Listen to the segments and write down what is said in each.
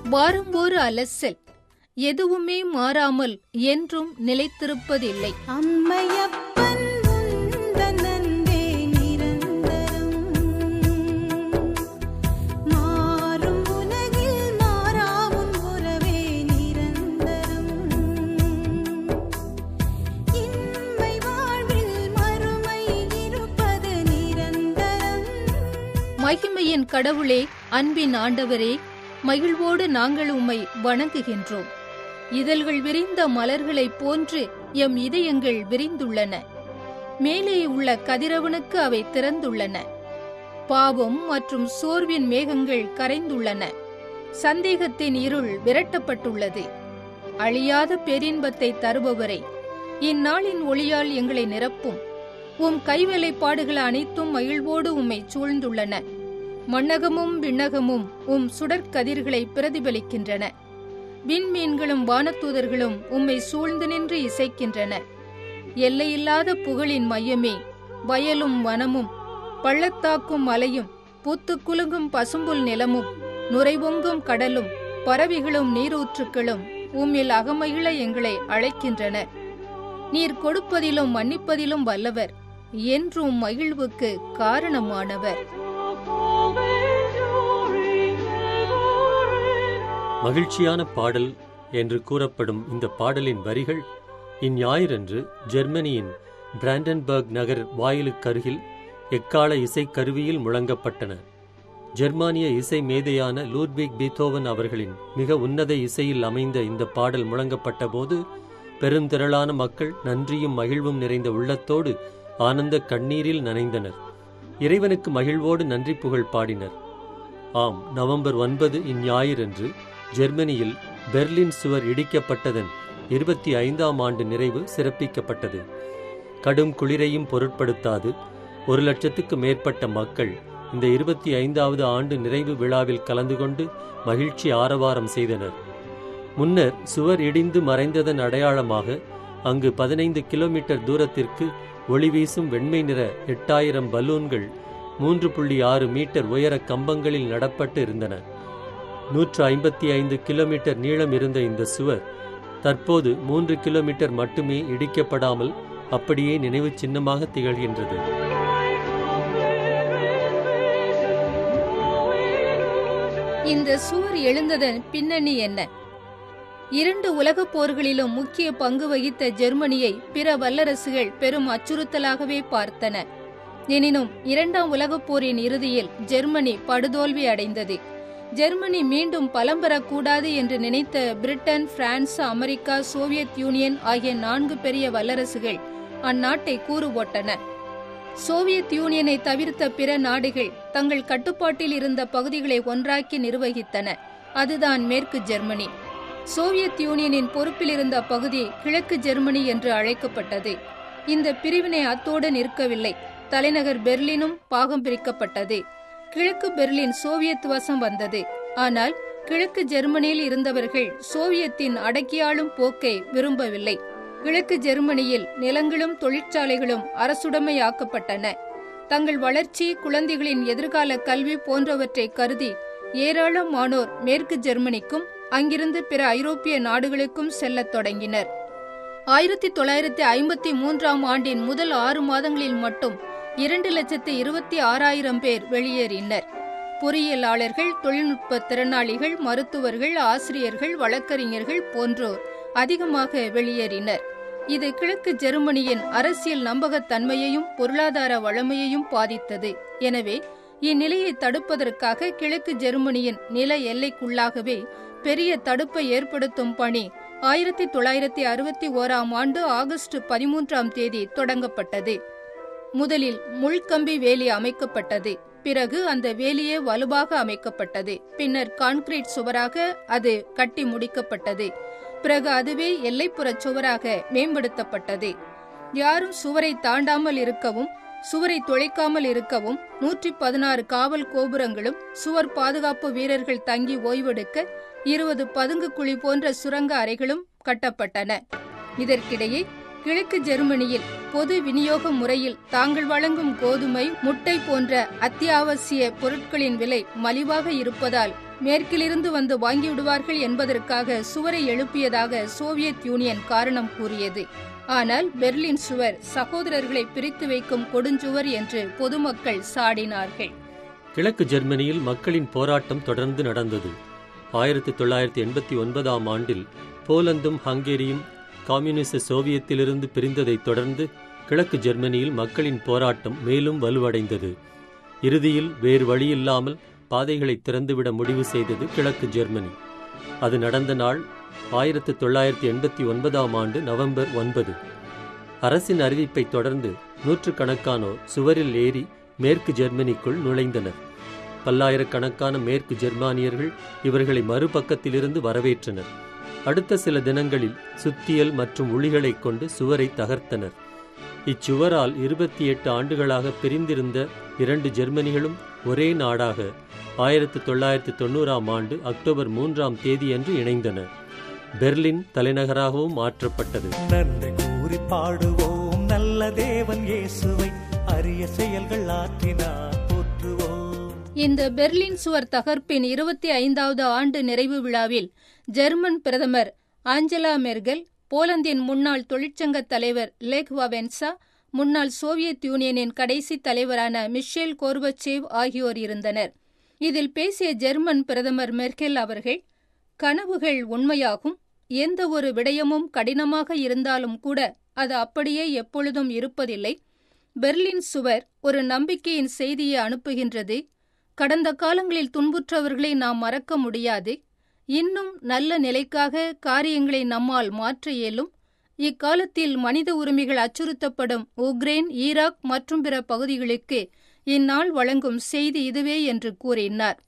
வாரம் ஒரு அலசல் எதுவுமே மாறாமல் என்றும் நிலைத்திருப்பதில்லை அம்மையப்பன் உந்தன் அன்பே நிரந்தரம் மாறும் உலகில் மாறாவும் உறவே நிரந்தரம் இன்மை வாழ்வில் மறுமை இருப்பது நிரந்தரம் மகிமையின் கடவுளே அன்பின் ஆண்டவரே மகிழ்வோடு நாங்கள் உம்மை வணங்குகின்றோம் இதழ்கள் விரிந்த மலர்களைப் போன்று எம் இதயங்கள் விரிந்துள்ளன மேலே உள்ள கதிரவனுக்கு அவை திறந்துள்ளன பாவம் மற்றும் சோர்வின் மேகங்கள் கரைந்துள்ளன சந்தேகத்தின் இருள் விரட்டப்பட்டுள்ளது அழியாத பேரின்பத்தை தருபவரை இந்நாளின் ஒளியால் எங்களை நிரப்பும் உம் கைவேலைப்பாடுகள் அனைத்தும் மகிழ்வோடு உம்மை சூழ்ந்துள்ளன மண்ணகமும் விண்ணகமும் உம் சுடற்கதிர்களை பிரதிபலிக்கின்றன விண்மீன்களும் வானதூதர்களும் உம்மை சூழ்ந்து நின்று இசைக்கின்றன எல்லையில்லாத புகழின் மையமே வயலும் வனமும் பள்ளத்தாக்கும் மலையும் பூத்துக் குலுங்கும் பசும்புல் நிலமும் நுரைபொங்கும் கடலும் பறவைகளும் நீரூற்றுக்களும் உம்மில் அகமகிழ எங்களை அழைக்கின்றன நீர் கொடுப்பதிலும் மன்னிப்பதிலும் வல்லவர் என்றும் மகிழ்வுக்கு காரணமானவர் மகிழ்ச்சியான பாடல் என்று கூறப்படும் இந்த பாடலின் வரிகள் இந்ஞாயிறன்று ஜெர்மனியின் பிராண்டன்பர்க் நகர் வாயிலுக்கருகில் எக்கால இசைக் கருவியில் முழங்கப்பட்டன ஜெர்மானிய இசை மேதையான லூட்விக் பீத்தோவன் அவர்களின் மிக உன்னத இசையில் அமைந்த இந்த பாடல் முழங்கப்பட்ட போது பெருந்திரளான மக்கள் நன்றியும் மகிழ்வும் நிறைந்த உள்ளத்தோடு ஆனந்த கண்ணீரில் நனைந்தனர் இறைவனுக்கு மகிழ்வோடு நன்றி புகழ் பாடினர் ஆம் நவம்பர் ஒன்பது இந்ஞாயிறன்று ஜெர்மனியில் பெர்லின் சுவர் இடிக்கப்பட்டதன் இருபத்தி ஐந்தாம் ஆண்டு நிறைவு சிறப்பிக்கப்பட்டது கடும் குளிரையும் பொருட்படுத்தாது ஒரு லட்சத்துக்கு மேற்பட்ட மக்கள் இந்த இருபத்தி ஐந்தாவது ஆண்டு நிறைவு விழாவில் கலந்து கொண்டு மகிழ்ச்சி ஆரவாரம் செய்தனர் முன்னர் சுவர் இடிந்து மறைந்ததன் அடையாளமாக அங்கு பதினைந்து கிலோமீட்டர் தூரத்திற்கு ஒளி வீசும் வெண்மை நிற எட்டாயிரம் பலூன்கள் மூன்று புள்ளி ஆறு மீட்டர் உயர கம்பங்களில் நடப்பட்டு இருந்தன நூற்று ஐம்பத்தி ஐந்து கிலோமீட்டர் நீளம் இருந்த இந்த சுவர் தற்போது மூன்று கிலோமீட்டர் மட்டுமே இடிக்கப்படாமல் அப்படியே நினைவு சின்னமாக திகழ்கின்றது இந்த சுவர் எழுந்ததன் பின்னணி என்ன இரண்டு உலகப் போர்களிலும் முக்கிய பங்கு வகித்த ஜெர்மனியை பிற வல்லரசுகள் பெரும் அச்சுறுத்தலாகவே பார்த்தன எனினும் இரண்டாம் உலகப் போரின் இறுதியில் ஜெர்மனி படுதோல்வி அடைந்தது ஜெர்மனி மீண்டும் பலம் பெறக்கூடாது என்று நினைத்த Britain France America Soviet Union ஆகிய நான்கு பெரிய வல்லரசுகள் அந்நாட்டை கூறு போட்டன சோவியத் யூனியனை தவிர்த்த பிற நாடுகள் தங்கள் கட்டுப்பாட்டில் இருந்த பகுதிகளை ஒன்றாக்கி நிர்வகித்தன அதுதான் மேற்கு ஜெர்மனி சோவியத் யூனியனின் பொறுப்பில் இருந்த பகுதி கிழக்கு ஜெர்மனி என்று அழைக்கப்பட்டது இந்த பிரிவினை அத்தோடு நிற்கவில்லை தலைநகர் பெர்லினும் பாகம் பிரிக்கப்பட்டது கிழக்கு பெர்லின் சோவியத் வசம் வந்தது ஆனால் கிழக்கு ஜெர்மனியில் இருந்தவர்கள் சோவியத்தின் அடக்கியாளும் போக்கை விரும்பவில்லை கிழக்கு ஜெர்மனியில் நிலங்களும் தொழிற்சாலைகளும் அரசுடைமையாக்கப்பட்டன தங்கள் வளர்ச்சி குழந்தைகளின் எதிர்கால கல்வி போன்றவற்றை கருதி ஏராளமானோர் மேற்கு ஜெர்மனிக்கும் அங்கிருந்து பிற ஐரோப்பிய நாடுகளுக்கும் செல்லத் தொடங்கினர் ஆயிரத்தி தொள்ளாயிரத்தி ஐம்பத்தி மூன்றாம் ஆண்டின் முதல் ஆறு மாதங்களில் மட்டும் இரண்டு லட்சத்து இருபத்தி ஆறாயிரம் பேர் வெளியேறினர் பொறியியலாளர்கள் தொழில்நுட்ப திறனாளிகள் மருத்துவர்கள் ஆசிரியர்கள் வழக்கறிஞர்கள் போன்றோர் அதிகமாக வெளியேறினர் இது கிழக்கு ஜெர்மனியின் அரசியல் நம்பகத்தன்மையையும் பொருளாதார வளமையையும் பாதித்தது எனவே இந்நிலையை தடுப்பதற்காக கிழக்கு ஜெர்மனியின் நில எல்லைக்குள்ளாகவே பெரிய தடுப்பை ஏற்படுத்தும் பணி ஆயிரத்தி தொள்ளாயிரத்தி அறுபத்தி ஓராம் ஆண்டு ஆகஸ்ட் பதிமூன்றாம் தேதி தொடங்கப்பட்டது முதலில் முள்கம்பி வேலி அமைக்கப்பட்டது பிறகு அந்த வேலியே வலுவாக அமைக்கப்பட்டது பின்னர் கான்கிரீட் சுவராக அது கட்டி முடிக்கப்பட்டது பிறகு அதுவே எல்லைப்புறச் சுவராக மேம்படுத்தப்பட்டது யாரும் சுவரை தாண்டாமல் இருக்கவும் சுவரை துளைக்காமல் இருக்கவும் நூற்றி பதினாறு காவல் கோபுரங்களும் சுவர் பாதுகாப்பு வீரர்கள் தங்கி ஓய்வெடுக்க இருபது பதுங்கு குழி போன்ற சுரங்க அறைகளும் கட்டப்பட்டன இதற்கிடையே கிழக்கு ஜெர்மனியில் பொது விநியோக முறையில் தாங்கள் வழங்கும் கோதுமை முட்டை போன்ற அத்தியாவசிய பொருட்களின் விலை மலிவாக இருப்பதால் மேற்கிலிருந்து வந்து வாங்கிவிடுவார்கள் என்பதற்காக சுவரை எழுப்பியதாக சோவியத் யூனியன் காரணம் கூறியது ஆனால் பெர்லின் சுவர் சகோதரர்களை பிரித்து வைக்கும் கொடுஞ்சுவர் என்று பொதுமக்கள் சாடினார்கள் கிழக்கு ஜெர்மனியில் மக்களின் போராட்டம் தொடர்ந்து நடந்தது ஆயிரத்தி தொள்ளாயிரத்தி எண்பத்தி ஒன்பதாம் ஆண்டில் போலந்தும் ஹங்கேரியும் கம்யூனிச சோவியத்திலிருந்து பிரிந்ததைத் தொடர்ந்து கிழக்கு ஜெர்மனியில் மக்களின் போராட்டம் மேலும் வலுவடைந்தது இறுதியில் வேறு வழியில்லாமல் பாதைகளை திறந்துவிட முடிவு செய்தது கிழக்கு ஜெர்மனி அது நடந்த நாள் ஆயிரத்து தொள்ளாயிரத்தி எண்பத்தி ஒன்பதாம் ஆண்டு நவம்பர் ஒன்பது அரசின் அறிவிப்பை தொடர்ந்து நூற்றுக்கணக்கானோர் சுவரில் ஏறி மேற்கு ஜெர்மனிக்குள் நுழைந்தனர் பல்லாயிரக்கணக்கான மேற்கு ஜெர்மானியர்கள் இவர்களை மறுபக்கத்திலிருந்து வரவேற்றனர் அடுத்த சில தினங்களில் சுத்தியல் மற்றும் உளிகளைக் கொண்டு சுவரை தகர்த்தனர் இச்சுவரால் இருபத்தி எட்டு ஆண்டுகளாக பிரிந்திருந்த இரண்டு ஜெர்மனிகளும் ஒரே நாடாக ஆயிரத்து தொள்ளாயிரத்து தொண்ணூறாம் ஆண்டு அக்டோபர் மூன்றாம் தேதியன்று இணைந்தன பெர்லின் தலைநகராகவும் மாற்றப்பட்டது நன்றி கூறி பாடுவோம் நல்ல தேவன் இயேசுவை அரிய செயல்கள் ஆற்றினார் போற்றுவோம் இந்த பெர்லின் சுவர் தகர்ப்பின் இருபத்தி ஐந்தாவது ஆண்டு நிறைவு விழாவில் ஜெர்மன் பிரதமர் ஆஞ்சலா மெர்கல் போலந்தின் முன்னாள் தொழிற்சங்க தலைவர் லெக் வவென்சா முன்னாள் சோவியத் யூனியனின் கடைசி தலைவரான மிஷேல் கோர்பச்சேவ் ஆகியோர் இருந்தனர் இதில் பேசிய ஜெர்மன் பிரதமர் மெர்கெல் அவர்கள் கனவுகள் உண்மையாகும் எந்த ஒரு விடயமும் கடினமாக இருந்தாலும் கூட அது அப்படியே எப்பொழுதும் இருப்பதில்லை பெர்லின் சுவர் ஒரு நம்பிக்கையின் செய்தியை அனுப்புகின்றது கடந்த காலங்களில் துன்புற்றவர்களை நாம் மறக்க முடியாது இன்னும் நல்ல நிலைக்காக காரியங்களை நம்மால் மாற்ற இயலும் இக்காலத்தில் மனித உரிமைகள் அச்சுறுத்தப்படும் உக்ரைன் ஈராக் மற்றும் பிற பகுதிகளுக்கு இந்நாள் வழங்கும் செய்தி இதுவே என்று கூறினார்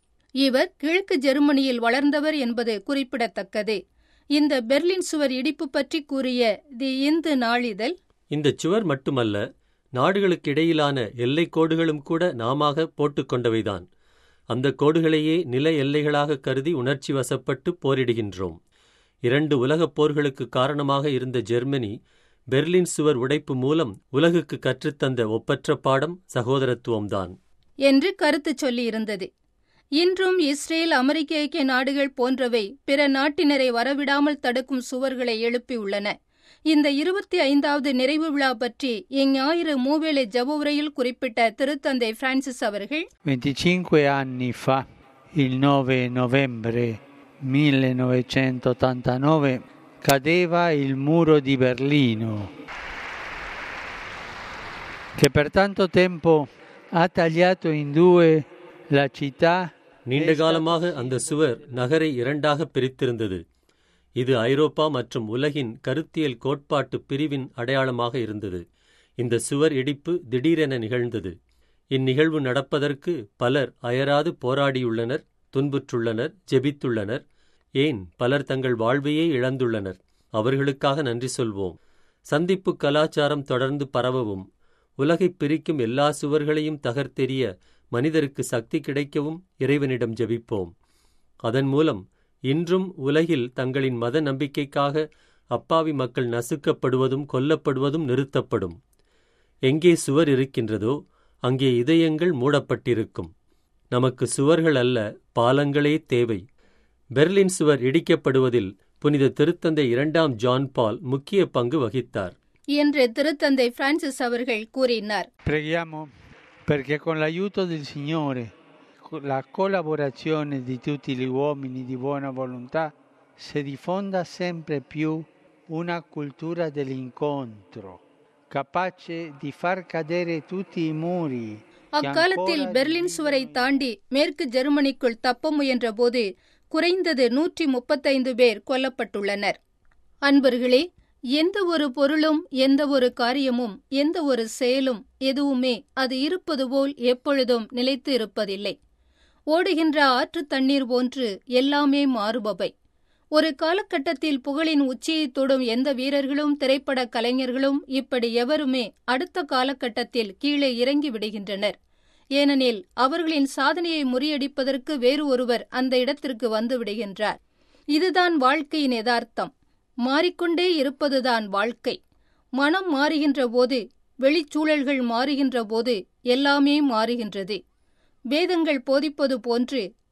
இவர் கிழக்கு ஜெர்மனியில் வளர்ந்தவர் என்பது குறிப்பிடத்தக்கது இந்த பெர்லின் சுவர் இடிப்பு பற்றி கூறிய தி இந்து நாளிதழ் இந்த சுவர் மட்டுமல்ல நாடுகளுக்கு இடையிலான எல்லைக் கோடுகளும் கூட நாமாக போட்டுக்கொண்டவைதான் அந்த கோடுகளையே நில எல்லைகளாக கருதி உணர்ச்சி வசப்பட்டு போரிடுகின்றோம் இரண்டு உலகப் போர்களுக்கு காரணமாக இருந்த ஜெர்மனி பெர்லின் சுவர் உடைப்பு மூலம் உலகுக்கு கற்றுத்தந்த ஒப்பற்ற பாடம் சகோதரத்துவம்தான் என்று கருத்து சொல்லியிருந்தது இன்றும் இஸ்ரேல் அமெரிக்க ஐக்கிய நாடுகள் போன்றவை பிற நாட்டினரை வரவிடாமல் தடுக்கும் சுவர்களை எழுப்பியுள்ளன இந்த இருபத்தி ஐந்தாவது நிறைவு விழா பற்றி இஞ்ஞாயிறு மூவேளை ஜப உரையில் குறிப்பிட்ட திருத்தந்தை பிரான்சிஸ் அவர்கள் 25 anni fa, il 9 novembre 1989, cadeva il muro di Berlino, che per tanto tempo ha tagliato in due la città. நீண்ட காலமாக அந்த சுவர் நகரை இரண்டாக பிரித்திருந்தது இது ஐரோப்பா மற்றும் உலகின் கருத்தியல் கோட்பாட்டு பிரிவின் அடையாளமாக இருந்தது இந்த சுவர் இடிப்பு திடீரென நிகழ்ந்தது இந்நிகழ்வு நடப்பதற்கு பலர் அயராது போராடியுள்ளனர் துன்புற்றுள்ளனர் ஜெபித்துள்ளனர் ஏன் பலர் தங்கள் வாழ்வையே இழந்துள்ளனர் அவர்களுக்காக நன்றி சொல்வோம் சந்திப்பு கலாச்சாரம் தொடர்ந்து பரவவும் உலகைப் பிரிக்கும் எல்லா சுவர்களையும் தகர்த்தெறிய மனிதருக்கு சக்தி கிடைக்கவும் இறைவனிடம் ஜெபிப்போம் அதன் மூலம் இன்றும் உலகில் தங்களின் மத நம்பிக்கைக்காக அப்பாவி மக்கள் நசுக்கப்படுவதும் கொல்லப்படுவதும் நிறுத்தப்படும் எங்கே சுவர் இருக்கின்றதோ அங்கே இதயங்கள் மூடப்பட்டிருக்கும் நமக்கு சுவர்கள் அல்ல பாலங்களே தேவை பெர்லின் சுவர் இடிக்கப்படுவதில் புனித திருத்தந்தை இரண்டாம் ஜான் பால் முக்கிய பங்கு வகித்தார் என்று திருத்தந்தை பிரான்சிஸ் அவர்கள் கூறினார் Preghiamo perché con l'aiuto del Signore, con la collaborazione di tutti gli uomini di buona volontà, si diffonda sempre più una cultura dell'incontro, capace di far cadere tutti i muri. che அக்காலத்தில் ancora Berlin சுவரை dividono தாண்டி மேற்கு ஜெர்மனிக்குள் தப்ப முயன்றபோது குறைந்தது நூற்றி முப்பத்தைந்து பேர் கொல்லப்பட்டுள்ளனர் அன்பர்களே எந்த ஒரு பொருளும் எந்த ஒரு காரியமும் எந்த ஒரு செயலும் எதுவுமே அது இருப்பது போல் எப்பொழுதும் நிலைத்து இருப்பதில்லை ஓடுகின்ற ஆற்று தண்ணீர் போன்று எல்லாமே மாறுபவை ஒரு காலகட்டத்தில் புகழின் உச்சியை தொடும் எந்த வீரர்களும் திரைப்பட கலைஞர்களும் இப்படி எவருமே அடுத்த காலகட்டத்தில் கீழே இறங்கி விடுகின்றனர் ஏனெனில் அவர்களின் சாதனையை முறியடிப்பதற்கு வேறு ஒருவர் அந்த இடத்திற்கு வந்து விடுகின்றார் இதுதான் வாழ்க்கையின் யதார்த்தம் மாறிக்கொண்டே இருப்பதுதான் வாழ்க்கை மனம் மாறுகின்ற போது வெளிச்சூழல்கள் மாறுகின்ற போது எல்லாமே மாறுகின்றது வேதங்கள் போதிப்பது போன்று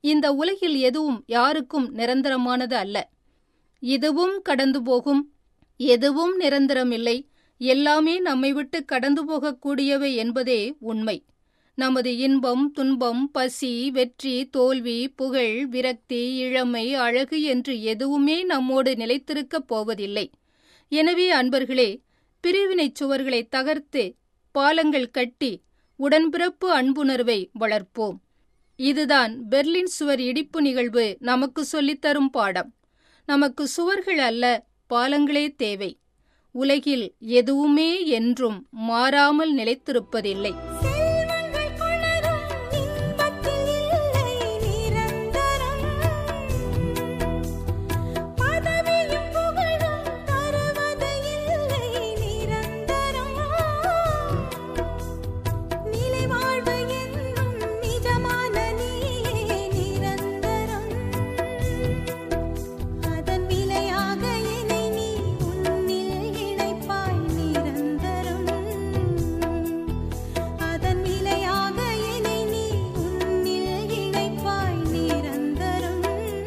இந்த உலகில் எதுவும் யாருக்கும் நிரந்தரமானது அல்ல இதுவும் கடந்து போகும் எதுவும் நிரந்தரமில்லை எல்லாமே நம்மை விட்டு கடந்து போகக்கூடியவை என்பதே உண்மை நமது இன்பம் துன்பம் பசி வெற்றி தோல்வி புகழ் விரக்தி இளமை அழகு என்று எதுவுமே நம்மோடு நிலைத்திருக்கப் போவதில்லை எனவே அன்பர்களே பிரிவினைச் சுவர்களை தகர்த்து பாலங்கள் கட்டி உடன்பிறப்பு அன்புணர்வை வளர்ப்போம் இதுதான் பெர்லின் சுவர் இடிப்பு நிகழ்வு நமக்கு சொல்லித்தரும் பாடம் நமக்கு சுவர்கள் அல்ல பாலங்களே தேவை உலகில் எதுவுமே என்றும் மாறாமல் நிலைத்திருப்பதில்லை செல்வங்கள் கொணரும் இன்பத்தில் இல்லை நிரந்தரம் பதவியும் புகழும் தருவது இல்லை நிரந்தரம் நிலை வாழ்வு என்னும் நிஜமான நீயே நிரந்தரம் அதன் விலையாக என்னை நீ உன்னில் இணைப்பாய் நிரந்தரம் அதன் விலையாக என்னை நீ உன்னில் இணைப்பாய் நிரந்தரம்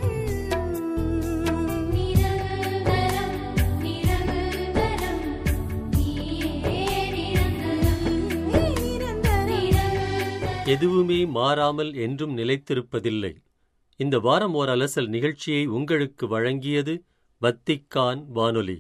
நிரந்தரம் நிரந்தரம் நீயே நிரந்தரம் நிரந்தரம் எதுவுமே மாறாமல் என்றும் நிலைத்திருப்பதில்லை இந்த வாரம் ஓர் அலசல் நிகழ்ச்சியை உங்களுக்கு வழங்கியது வத்திக்கான் வானொலி